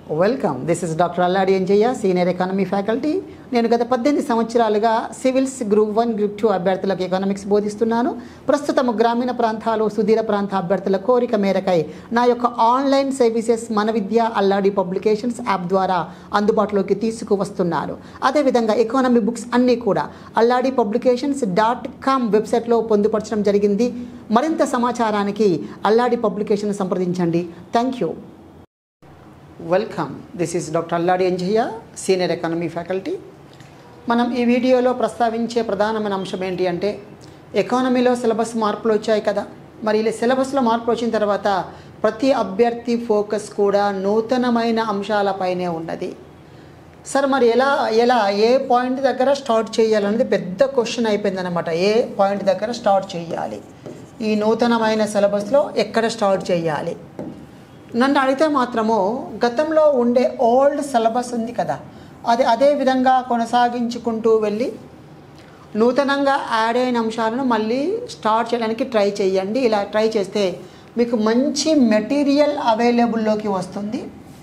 welcome this is doctor Alladi Enjaiah senior economy faculty నేను గత పద్దెనిమిది సంవత్సరాలుగా civils group one group two అభ్యర్థులకు ఎకనామిక్స్ బోధిస్తున్నాను ప్రస్తుతం గ్రామీణ ప్రాంతాలు సుదీర ప్రాంత అభ్యర్థుల కోరిక మేరకై నా యొక్క ఆన్లైన్ సర్వీసెస్ మన విద్య అల్లాడి పబ్లికేషన్స్ యాప్ ద్వారా అందుబాటులోకి తీసుకువస్తున్నాను అదేవిధంగా ఎకానమీ బుక్స్ అన్నీ కూడా అల్లాడి పబ్లికేషన్స్ డాట్ కామ్ వెబ్సైట్లో పొందుపరచడం జరిగింది మరింత సమాచారానికి అల్లాడి పబ్లికేషన్ సంప్రదించండి thank you welcome this is doctor Alladi Enjaiah senior economy faculty మనం ఈ వీడియోలో ప్రస్తావించే ప్రధానమైన అంశం ఏంటి అంటే ఎకానమీలో సిలబస్ మార్పులు వచ్చాయి కదా మరి ఇలా సిలబస్లో మార్పులు వచ్చిన తర్వాత ప్రతి అభ్యర్థి ఫోకస్ కూడా నూతనమైన అంశాలపైనే ఉన్నది సార్ మరి ఎలా ఎలా ఏ పాయింట్ దగ్గర స్టార్ట్ చేయాలనేది పెద్ద క్వశ్చన్ అయిపోయిందనమాట ఏ పాయింట్ దగ్గర స్టార్ట్ చేయాలి ఈ నూతనమైన సిలబస్లో ఎక్కడ స్టార్ట్ చేయాలి నన్ను అడిగితే మాత్రము గతంలో ఉండే ఓల్డ్ సిలబస్ ఉంది కదా అది అదే విధంగా కొనసాగించుకుంటూ వెళ్ళి నూతనంగా యాడ్ అయిన అంశాలను మళ్ళీ స్టార్ట్ చేయడానికి ట్రై చేయండి ఇలా ట్రై చేస్తే మీకు మంచి మెటీరియల్ అవైలబుల్లోకి వస్తుంది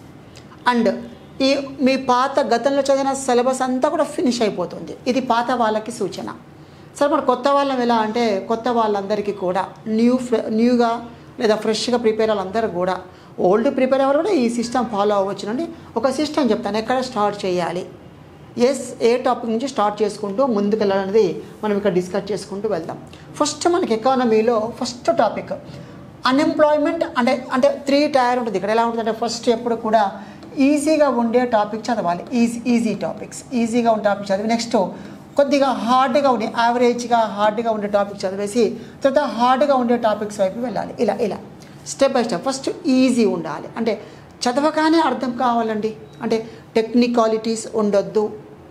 అండ్ ఈ మీ పాత గతంలో చదివిన సిలబస్ అంతా కూడా ఫినిష్ అయిపోతుంది ఇది పాత వాళ్ళకి సూచన సరే మరి కొత్త వాళ్ళం ఎలా అంటే కొత్త వాళ్ళందరికీ కూడా న్యూ ఫ్రె న్యూగా లేదా ఫ్రెష్గా ప్రిపేర్ వాళ్ళందరూ కూడా ఓల్డ్ ప్రిపేర్ అవ్వాలి కూడా ఈ సిస్టమ్ ఫాలో అవ్వచ్చునండి ఒక సిస్టమ్ చెప్తాను ఎక్కడ స్టార్ట్ చేయాలి ఎస్ ఏ టాపిక్ నుంచి స్టార్ట్ చేసుకుంటూ ముందుకు వెళ్ళాలనేది మనం ఇక్కడ డిస్కస్ చేసుకుంటూ వెళ్దాం ఫస్ట్ మనకి ఎకానమీలో ఫస్ట్ టాపిక్ అన్ఎంప్లాయ్మెంట్ అంటే అంటే త్రీ టైర్ ఉంటుంది ఇక్కడ ఎలా ఉంటుంది అంటే ఫస్ట్ ఎప్పుడు కూడా ఈజీగా ఉండే టాపిక్ చదవాలి ఈజీ ఈజీ టాపిక్స్ ఈజీగా ఉండే టాపిక్ చదివి నెక్స్ట్ కొద్దిగా హార్డ్గా ఉండే యావరేజ్గా హార్డ్గా ఉండే టాపిక్ చదివేసి తర్వాత హార్డ్గా ఉండే టాపిక్స్ వైపు వెళ్ళాలి ఇలా ఇలా step by step first easy ఉండాలి అంటే చదవగానే అర్థం కావాలండి అంటే టెక్నికాలిటీస్ ఉండొద్దు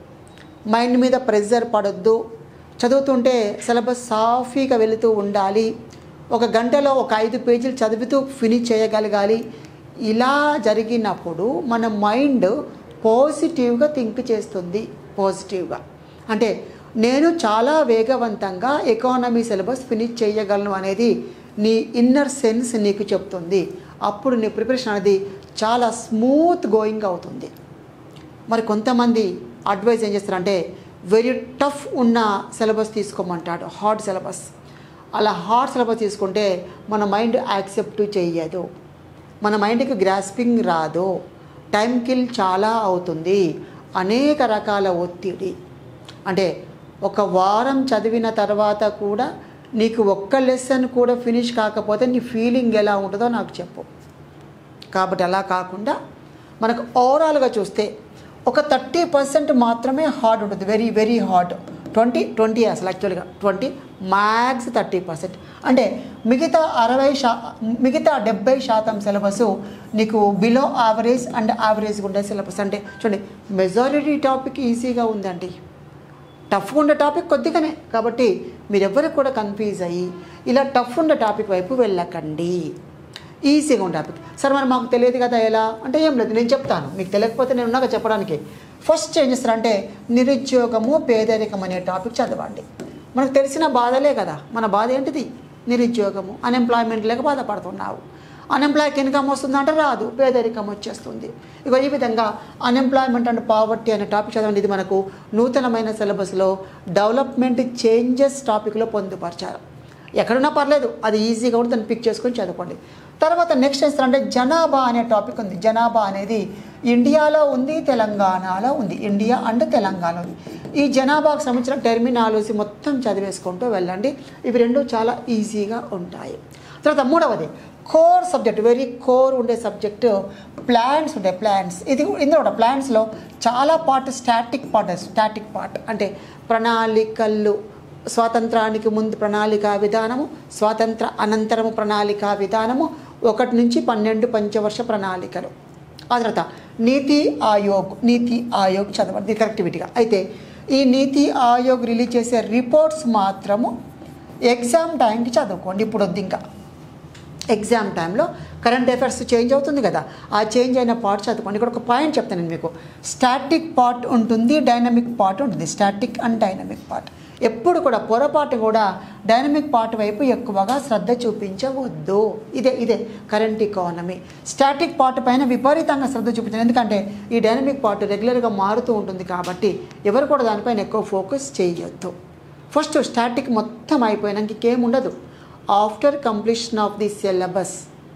మైండ్ మీద ప్రెషర్ పడొద్దు చదువుతుంటే సిలబస్ సాఫీగా వెళుతూ ఉండాలి ఒక గంటలో ఒక ఐదు పేజీలు చదువుతూ ఫినిష్ చేయగలగాలి ఇలా జరిగినప్పుడు మన మైండ్ పాజిటివ్గా థింక్ చేస్తుంది పాజిటివ్గా అంటే నేను చాలా వేగవంతంగా ఎకానమీ సిలబస్ ఫినిష్ చేయగలను అనేది నీ ఇన్నర్ సెన్స్ నీకు చెప్తుంది అప్పుడు నీ ప్రిపరేషన్ అనేది చాలా స్మూత్ గోయింగ్ అవుతుంది మరి కొంతమంది అడ్వైజ్ ఏం చేస్తారంటే వెరీ టఫ్ ఉన్న సిలబస్ తీసుకోమంటాడు హార్డ్ సిలబస్ అలా హార్డ్ సిలబస్ తీసుకుంటే మన మైండ్ యాక్సెప్ట్ చేయదు మన మైండ్కి గ్రాస్పింగ్ రాదు టైం కిల్ చాలా అవుతుంది అనేక రకాల ఒత్తిడి అంటే ఒక వారం చదివిన తర్వాత కూడా నీకు ఒక్క లెసన్ కూడా ఫినిష్ కాకపోతే నీ ఫీలింగ్ ఎలా ఉంటుందో నాకు చెప్పు కాబట్టి అలా కాకుండా మనకు ఓవరాల్గా చూస్తే ఒక థర్టీ పర్సెంట్ మాత్రమే హార్డ్ ఉంటుంది very very hard twenty twenty అసలు యాక్చువల్గా ట్వంటీ మ్యాక్స్ థర్టీ పర్సెంట్ అంటే మిగతా అరవై శా మిగతా డెబ్బై శాతం సిలబస్ నీకు బిలో యావరేజ్ అండ్ యావరేజ్గా ఉండే సిలబస్ అంటే చూడండి మెజారిటీ టాపిక్ ఈజీగా ఉందండి టఫ్గా ఉండే టాపిక్ కొద్దిగానే కాబట్టి మీరెవ్వరికి కూడా కన్ఫ్యూజ్ అయ్యి ఇలా టఫ్ ఉండే టాపిక్ వైపు వెళ్ళకండి ఈజీగా ఉండే టాపిక్ సరే మరి మాకు తెలియదు కదా ఎలా అంటే ఏం లేదు నేను చెప్తాను మీకు తెలియకపోతే నేను ఉన్నాక చెప్పడానికి ఫస్ట్ ఏం చేస్తారంటే నిరుద్యోగము పేదరికం అనే టాపిక్ చదవండి మనకు తెలిసిన బాధలే కదా మన బాధ ఏంటిది నిరుద్యోగము అన్ఎంప్లాయ్మెంట్ లేక బాధపడుతున్నావు అన్ఎంప్లాయ్కి ఇన్కమ్ వస్తుందంటే రాదు పేదరికం వచ్చేస్తుంది ఇక ఈ విధంగా అన్ఎంప్లాయ్మెంట్ అండ్ పావర్టీ అనే టాపిక్ చదవండి ఇది మనకు నూతనమైన సిలబస్లో డెవలప్మెంట్ చేంజెస్ టాపిక్లో పొందుపరిచారు ఎక్కడున్నా పర్లేదు అది ఈజీగా కూడా దాన్ని పిక్ చేసుకొని చదువుకోండి తర్వాత నెక్స్ట్ అంటే జనాభా అనే టాపిక్ ఉంది జనాభా అనేది ఇండియాలో ఉంది తెలంగాణలో ఉంది ఇండియా అండ్ తెలంగాణ ఉంది ఈ జనాభాకు సంబంధించిన టెర్మినాలజీ మొత్తం చదివేసుకుంటూ వెళ్ళండి ఇవి రెండు చాలా ఈజీగా ఉంటాయి తర్వాత మూడవది కోర్ సబ్జెక్ట్ వెరీ కోర్ ఉండే సబ్జెక్టు ప్లాన్స్ ఉంటాయి ప్లాన్స్ ఇది ఇందులో కూడా ప్లాన్స్లో చాలా part static part static part అంటే ప్రణాళికలు స్వాతంత్రానికి ముందు ప్రణాళికా విధానము స్వాతంత్ర అనంతరము ప్రణాళికా విధానము ఒకటి నుంచి పన్నెండు పంచవర్ష ప్రణాళికలు ఆ తర్వాత నీతి ఆయోగ్ నీతి ఆయోగ్ చదవండి కరెక్టివిటీగా అయితే ఈ నీతి ఆయోగ్ రిలీజ్ చేసే రిపోర్ట్స్ మాత్రము ఎగ్జామ్ టైంకి చదువుకోండి ఇప్పుడు వద్దు ఇంకా ఎగ్జామ్ టైంలో కరెంట్ అఫైర్స్ చేంజ్ అవుతుంది కదా ఆ చేంజ్ అయిన పార్ట్ చదువుకోండి ఇక్కడ ఒక పాయింట్ చెప్తాను నేను మీకు స్టాటిక్ పార్ట్ ఉంటుంది డైనమిక్ పార్ట్ ఉంటుంది స్టాటిక్ అండ్ డైనమిక్ పార్ట్ ఎప్పుడు కూడా పొరపాటు కూడా డైనమిక్ పార్ట్ వైపు ఎక్కువగా శ్రద్ధ చూపించవద్దు ఇదే ఇదే కరెంట్ ఎకానమీ స్టాటిక్ పార్ట్ పైన విపరీతంగా శ్రద్ధ చూపించాలి ఎందుకంటే ఈ డైనమిక్ పార్ట్ రెగ్యులర్గా మారుతూ ఉంటుంది కాబట్టి ఎవరు కూడా దానిపైన ఎక్కువ ఫోకస్ చేయొద్దు ఫస్ట్ స్టాటిక్ మొత్తం అయిపోయినాక ఇంకేం ఉండదు after completion of the syllabus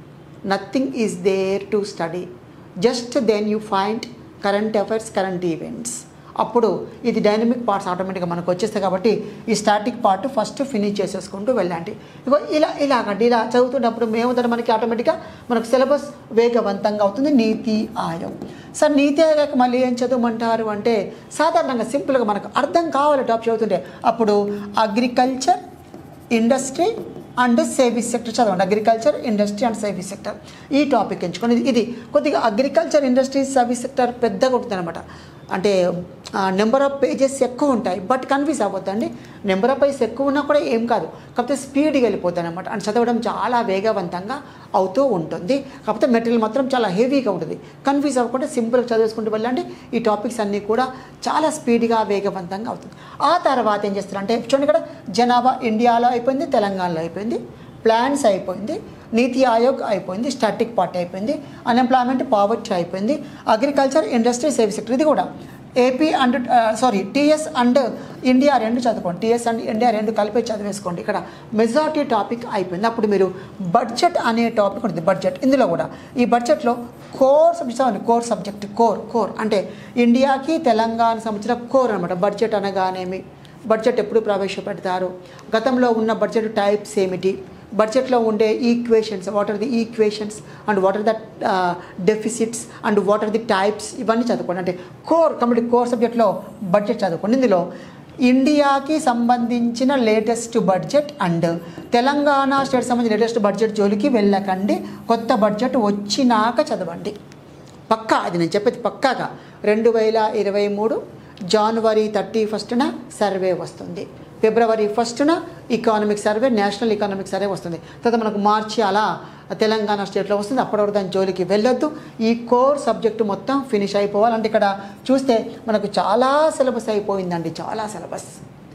nothing is there to study just then you find current affairs current events అప్పుడు ఇది డైనమిక్ పార్ట్స్ ఆటోమేటిక్గా మనకు వచ్చేస్తాయి కాబట్టి ఈ స్టాటిక్ పార్ట్ ఫస్ట్ ఫినిష్ చేసేసుకుంటూ వెళ్ళండి ఇగో ఇలా ఇలాగండి ఇలా చదువుతున్నప్పుడు మేముందంటే మనకి ఆటోమేటిక్గా మనకు సిలబస్ వేగవంతంగా అవుతుంది నీతి ఆయోగ్ సార్ నీతి ఆయోగ్ మళ్ళీ ఏం చదవమంటారు అంటే సాధారణంగా సింపుల్గా మనకు అర్థం కావాలి టాప్ చదువుతుంటే అప్పుడు agriculture industry and service sector చదవండి agriculture industry and service sector ఈ టాపిక్ ఎంచుకోండి ఇది- ఇది కొద్దిగా అగ్రికల్చర్ ఇండస్ట్రీ సర్వీస్ సెక్టర్ పెద్దగా ఉంటుంది అనమాట అంటే నెంబర్ ఆఫ్ పేజెస్ ఎక్కువ ఉంటాయి బట్ కన్ఫ్యూజ్ అవ్వద్దండి నెంబర్ ఆఫ్ పేజెస్ ఎక్కువ ఉన్నా కూడా ఏం కాదు కాకపోతే స్పీడ్గా వెళ్ళిపోతుంది అనమాట అండ్ చదవడం చాలా వేగవంతంగా అవుతూ ఉంటుంది కాకపోతే మెటీరియల్ మాత్రం చాలా హెవీగా ఉంటుంది కన్ఫ్యూజ్ అవ్వకుండా సింపుల్గా చదివేసుకుంటూ వెళ్ళండి ఈ టాపిక్స్ అన్నీ కూడా చాలా స్పీడ్గా వేగవంతంగా అవుతుంది ఆ తర్వాత ఏం చేస్తారంటే చూడండి ఇక్కడ జనాభా ఇండియాలో అయిపోయింది తెలంగాణలో అయిపోయింది ప్లాన్స్ అయిపోయింది నీతి ఆయోగ్ అయిపోయింది స్టాటిక్ పార్టీ అయిపోయింది అన్ఎంప్లాయ్మెంట్ పావర్టీ అయిపోయింది అగ్రికల్చర్ ఇండస్ట్రీ సర్వీస్ సెక్టర్ ఇది కూడా AP and sorry TS and India రెండు చదువుకోండి టీఎస్ అండ్ ఇండియా రెండు కలిపి చదివేసుకోండి ఇక్కడ మెజారిటీ టాపిక్ అయిపోయింది అప్పుడు మీరు బడ్జెట్ అనే టాపిక్ ఉంటుంది బడ్జెట్ ఇందులో కూడా ఈ బడ్జెట్లో కోర్ సబ్జెక్ట్ చదవండి కోర్ సబ్జెక్ట్ కోర్ కోర్ అంటే ఇండియాకి తెలంగాణ సంబంధించిన కోర్ అనమాట బడ్జెట్ అనగానేమి బడ్జెట్ ఎప్పుడు ప్రవేశపెడతారు గతంలో ఉన్న బడ్జెట్ టైప్స్ ఏమిటి బడ్జెట్లో ఉండే equations what are the equations and what are the deficits and what are the types ఇవన్నీ చదువుకోండి అంటే కోర్ కంప్లీట్ కోర్ సబ్జెక్ట్లో బడ్జెట్ చదువుకోండి ఇందులో ఇండియాకి సంబంధించిన latest budget and Telangana state సంబంధించిన లేటెస్ట్ బడ్జెట్ జోలికి వెళ్ళకండి కొత్త బడ్జెట్ వచ్చినాక చదవండి పక్కా అది నేను చెప్పేది పక్కాగా రెండు వేల ఇరవై మూడు జనవరి థర్టీ ఫస్ట్న సర్వే వస్తుంది ఫిబ్రవరి ఫస్ట్న economic survey national economic survey వస్తుంది తర్వాత మనకు మార్చి అలా తెలంగాణ స్టేట్లో వస్తుంది అప్పటి వరకు దాని జోలికి వెళ్ళొద్దు ఈ కోర్ సబ్జెక్టు మొత్తం ఫినిష్ అయిపోవాలంటే ఇక్కడ చూస్తే మనకు చాలా సిలబస్ అయిపోయిందండి చాలా సిలబస్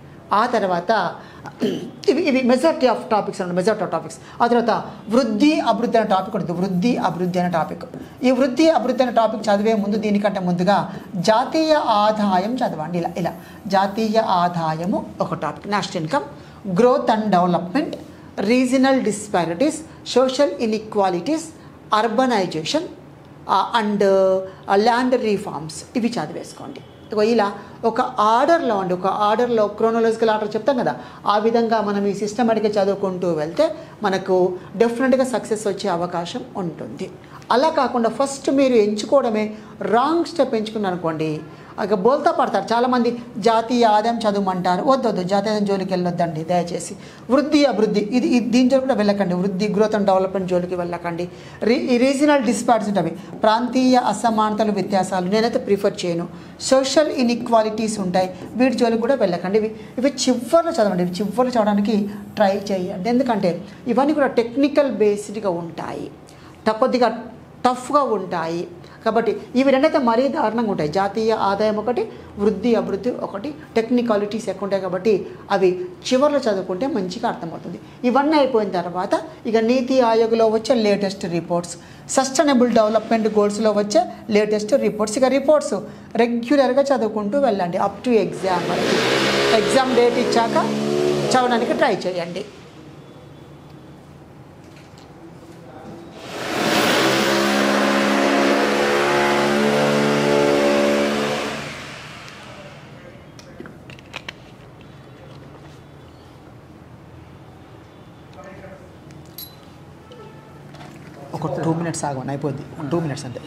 ఆ తర్వాత ఇవి ఇవి మెజారిటీ ఆఫ్ టాపిక్స్ అన్నమాట మెజారిటీ ఆఫ్ టాపిక్స్ ఆ తర్వాత వృద్ధి అభివృద్ధి అనే టాపిక్ ఉంటుంది వృద్ధి అభివృద్ధి అనే టాపిక్ ఈ వృద్ధి అభివృద్ధి అనే టాపిక్ చదివే ముందు దీనికంటే ముందుగా జాతీయ ఆదాయం చదవండి ఇలా ఇలా జాతీయ ఆదాయము ఒక topic national income growth and development regional disparities social inequalities urbanisation and land reforms ఇవి చదివేసుకోండి ఇగో ఇలా ఒక ఆర్డర్లో అండి ఒక ఆర్డర్లో క్రోనలాజికల్ ఆర్డర్ చెప్తాం కదా ఆ విధంగా మనం ఈ సిస్టమేటిక్గా చదువుకుంటూ వెళ్తే మనకు డెఫినెట్గా సక్సెస్ వచ్చే అవకాశం ఉంటుంది అలా కాకుండా ఫస్ట్ మీరు ఎంచుకోవడమే రాంగ్ స్టెప్ ఎంచుకున్నారు అనుకోండి ఇక బోల్తా పడతారు చాలామంది జాతీయ ఆదాయం చదవమంటారు వద్దొద్దు జాతీయ ఆదాయం జోలికి వెళ్ళొద్దండి దయచేసి వృద్ధి అభివృద్ధి ఇది ఇది దీని జోలికి కూడా వెళ్ళకండి వృద్ధి గ్రోత్ అండ్ డెవలప్మెంట్ జోలికి వెళ్ళకండి రీ రీజనల్ డిస్పారిటీస్ ఉంటాయి ప్రాంతీయ అసమానతలు వ్యత్యాసాలు నేనైతే ప్రిఫర్ చేయను సోషల్ ఇన్ఈక్వాలిటీస్ ఉంటాయి వీటి జోలికి కూడా వెళ్ళకండి ఇవి ఇవి చివరిలో చదవండి ఇవి చివరిలో చదవడానికి ట్రై చేయండి ఎందుకంటే ఇవన్నీ కూడా టెక్నికల్ బేస్డ్గా ఉంటాయి ట- కొద్దిగా టఫ్గా ఉంటాయి కాబట్టి ఇవి రెండైతే మరీ దారుణంగా ఉంటాయి జాతీయ ఆదాయం ఒకటి వృద్ధి అభివృద్ధి ఒకటి టెక్నికాలిటీస్ ఎక్కువ ఉంటాయి కాబట్టి అవి చివరిలో చదువుకుంటే మంచిగా అర్థమవుతుంది ఇవన్నీ అయిపోయిన తర్వాత ఇక నీతి ఆయోగ్లో వచ్చే లేటెస్ట్ రిపోర్ట్స్ సస్టైనబుల్ డెవలప్మెంట్ గోల్స్లో వచ్చే లేటెస్ట్ రిపోర్ట్స్ ఇక రిపోర్ట్స్ రెగ్యులర్గా చదువుకుంటూ వెళ్ళండి అప్ టు ఎగ్జామ్ వరకు ఎగ్జామ్ డేట్ ఇచ్చాక చదవడానికి ట్రై చేయండి ఒక టూ మినిట్స్ ఆగమని అయిపోద్ది టూ మినిట్స్ అంతే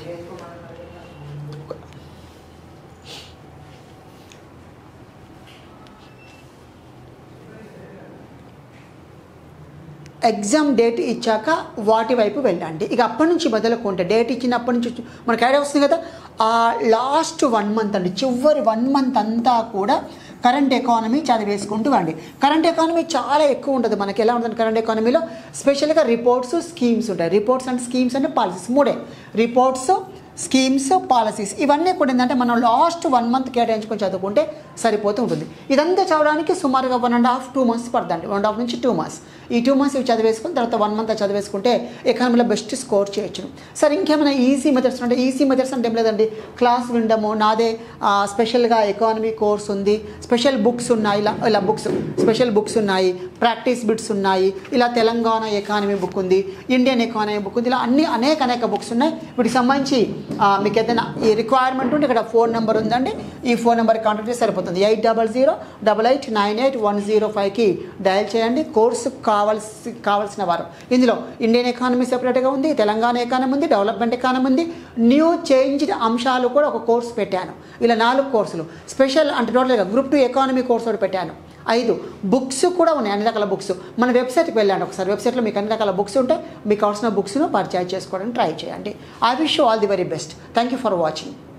ఎగ్జామ్ డేట్ ఇచ్చాక వాటి వైపు వెళ్ళండి ఇక అప్పటి నుంచి మొదలుకుంటే డేట్ ఇచ్చినప్పటి నుంచి చూ- మనకి ఐడియా వస్తుంది కదా ఆ లాస్ట్ వన్ మంత్ అండి చివరి వన్ మంత్ అంతా కూడా కరెంట్ ఎకానమీ చదివేసుకుంటూ అండి కరెంట్ ఎకానమీ చాలా ఎక్కువ ఉంటుంది మనకి ఎలా ఉంటుంది కరెంట్ ఎకానమీలో స్పెషల్గా రిపోర్ట్స్ స్కీమ్స్ ఉంటాయి రిపోర్ట్స్ అండ్ స్కీమ్స్ అంటే పాలసీస్ మూడే రిపోర్ట్స్ స్కీమ్స్ పాలసీస్ ఇవన్నీ కూడా ఏంటంటే మనం లాస్ట్ వన్ మంత్ కేటాయించుకొని చదువుకుంటే సరిపోతూ ఉంటుంది ఇదంతా చదవడానికి సుమారుగా one and half two months పడుతుంది వన్ అండ్ హాఫ్ నుంచి టూ మంత్స్ ఈ టూ మంత్స్ ఇవి చదివేసుకుని తర్వాత వన్ మంత్ చదివేసుకుంటే ఎకానమీలో బెస్ట్ స్కోర్ చేయొచ్చు సార్ ఇంకేమైనా ఈజీ మెథడ్స్ అంటే ఈజీ మెథడ్స్ అంటే ఏం లేదండి క్లాస్ వినడము నాదే ఆ, స్పెషల్గా ఎకానమీ కోర్స్ ఉంది స్పెషల్ బుక్స్ ఉన్నాయి ఇలా ఇలా బుక్స్ స్పెషల్ బుక్స్ ఉన్నాయి ప్రాక్టీస్ బిట్స్ ఉన్నాయి ఇలా తెలంగాణ ఎకానమీ బుక్ ఉంది ఇండియన్ ఎకానమీ బుక్ ఉంది ఇలా అన్ని అనేక అనేక బుక్స్ ఉన్నాయి వీటికి సంబంధించి ఆ, మీకు ఏదైనా ఈ రిక్వైర్మెంట్ ఉంటే ఇక్కడ ఫోన్ నెంబర్ ఉందండి ఈ ఫోన్ నెంబర్ కాంటాక్ట్ చేస్తే సరిపోతుంది eight double zero double eight nine eight one zero ఫైవ్కి డయల్ చేయండి కోర్సు కావాల్సి కావాల్సిన వారు ఇందులో ఇండియన్ ఎకానమీ సెపరేట్గా ఉంది తెలంగాణ ఎకానమీ ఉంది డెవలప్మెంట్ ఎకానమీ ఉంది న్యూ చేంజ్డ్ అంశాలు కూడా ఒక కోర్స్ పెట్టాను ఇలా నాలుగు కోర్సులు స్పెషల్ అంటే టోటల్గా గ్రూప్ టూ ఎకానమీ కోర్స్ ఒకటి పెట్టాను ఐదు బుక్స్ కూడా ఉన్నాయి అన్ని రకాల బుక్స్ మన వెబ్సైట్కి వెళ్ళండి ఒకసారి వెబ్సైట్లో మీకు అన్ని రకాల బుక్స్ ఉంటాయి మీకు కావాల్సిన బుక్స్ను పర్చేజ్ చేసుకోవడానికి ట్రై చేయండి I wish all the very best thank you for watching